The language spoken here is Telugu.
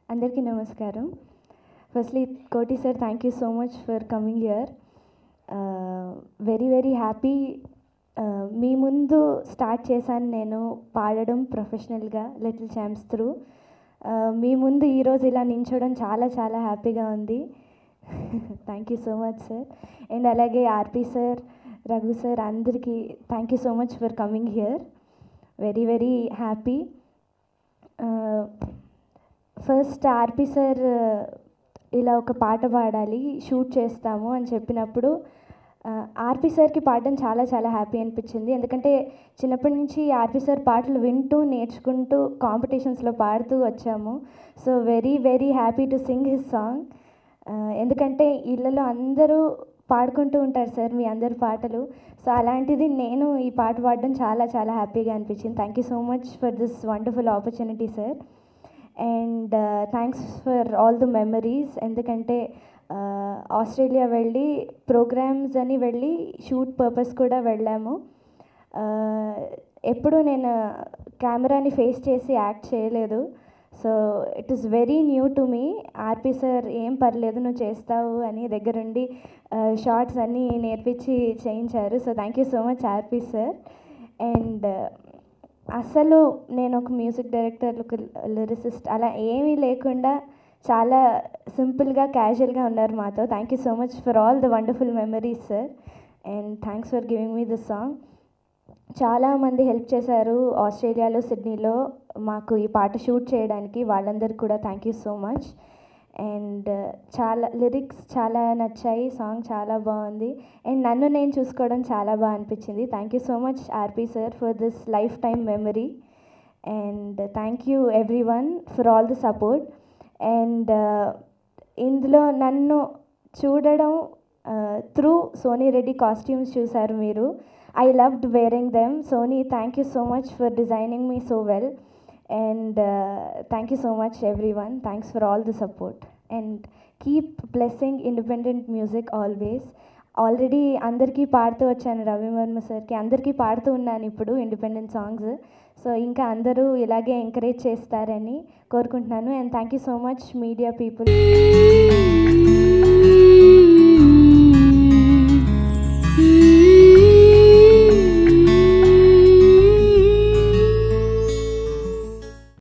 అందరికీ నమస్కారం firstly Koti sir thank you so much for coming here very very happy మీ ముందు స్టార్ట్ చేశాను నేను పాడడం ప్రొఫెషనల్గా లిటిల్ ఛాంప్స్ త్రూ మీ ముందు ఈరోజు ఇలా నించోవడం చాలా చాలా హ్యాపీగా ఉంది thank you so much sir and అలాగే ఆర్పి సార్ రఘు సార్ అందరికీ thank you so much for coming here very very happy first RP sir ఇలా ఒక పాట పాడాలి షూట్ చేస్తాము అని చెప్పినప్పుడు ఆర్పి సార్కి పాడడం చాలా చాలా హ్యాపీ అనిపించింది ఎందుకంటే చిన్నప్పటి నుంచి ఆర్పి సార్ పాటలు వింటూ నేర్చుకుంటూ కాంపిటీషన్స్లో పాడుతూ వచ్చాము so very very happy to sing his song ఎందుకంటే ఇళ్ళలో అందరూ పాడుకుంటూ ఉంటారు సార్ మీ అందరి పాటలు సో అలాంటిది నేను ఈ పాట పాడడం చాలా చాలా హ్యాపీగా అనిపించింది thank you so much for this wonderful opportunity sir and thanks for all the memories ఎందుకంటే ఆస్ట్రేలియా వెళ్ళి ప్రోగ్రామ్స్ అని వెళ్ళి షూట్ పర్పస్ కూడా వెళ్ళాము ఎప్పుడు నేను కెమెరాని ఫేస్ చేసి యాక్ట్ చేయలేదు so it is very new to me RP sir ఏం పర్లేదు నువ్వు చేస్తావు అని దగ్గరుండి షార్ట్స్ అన్నీ నేర్పించి చేయించారు so thank you so much RP sir and అసలు నేను ఒక మ్యూజిక్ డైరెక్టర్ ఒక లిరిసిస్ట్ అలా ఏమీ లేకుండా చాలా సింపుల్గా క్యాజువల్గా ఉన్నారు మాతో thank you so much for all the wonderful memories sir and thanks for giving me this song చాలామంది హెల్ప్ చేశారు ఆస్ట్రేలియాలో సిడ్నీలో మాకు ఈ పాట షూట్ చేయడానికి వాళ్ళందరికీ కూడా thank you so much and చాలా లిరిక్స్ చాలా నచ్చాయి సాంగ్ చాలా బాగుంది అండ్ నన్ను నేను చూసుకోవడం చాలా బాగా అనిపించింది thank you so much RP sir for this lifetime memory and thank you everyone for all the support and ఇందులో నన్ను చూడడం త్రూ సోనీ రెడ్డి కాస్ట్యూమ్స్ చూశారు మీరు I loved wearing them Sony thank you so much for designing me so well and thank you so much everyone thanks for all the support and keep blessing independent music always already అందరికీ పాడుతూ వచ్చాను రవి వర్మ సార్కి అందరికీ పాడుతూ ఉన్నాను ఇప్పుడు ఇండిపెండెంట్ సాంగ్స్ సో ఇంకా అందరూ ఇలాగే ఎంకరేజ్ చేస్తారని కోరుకుంటున్నాను and thank you so much media people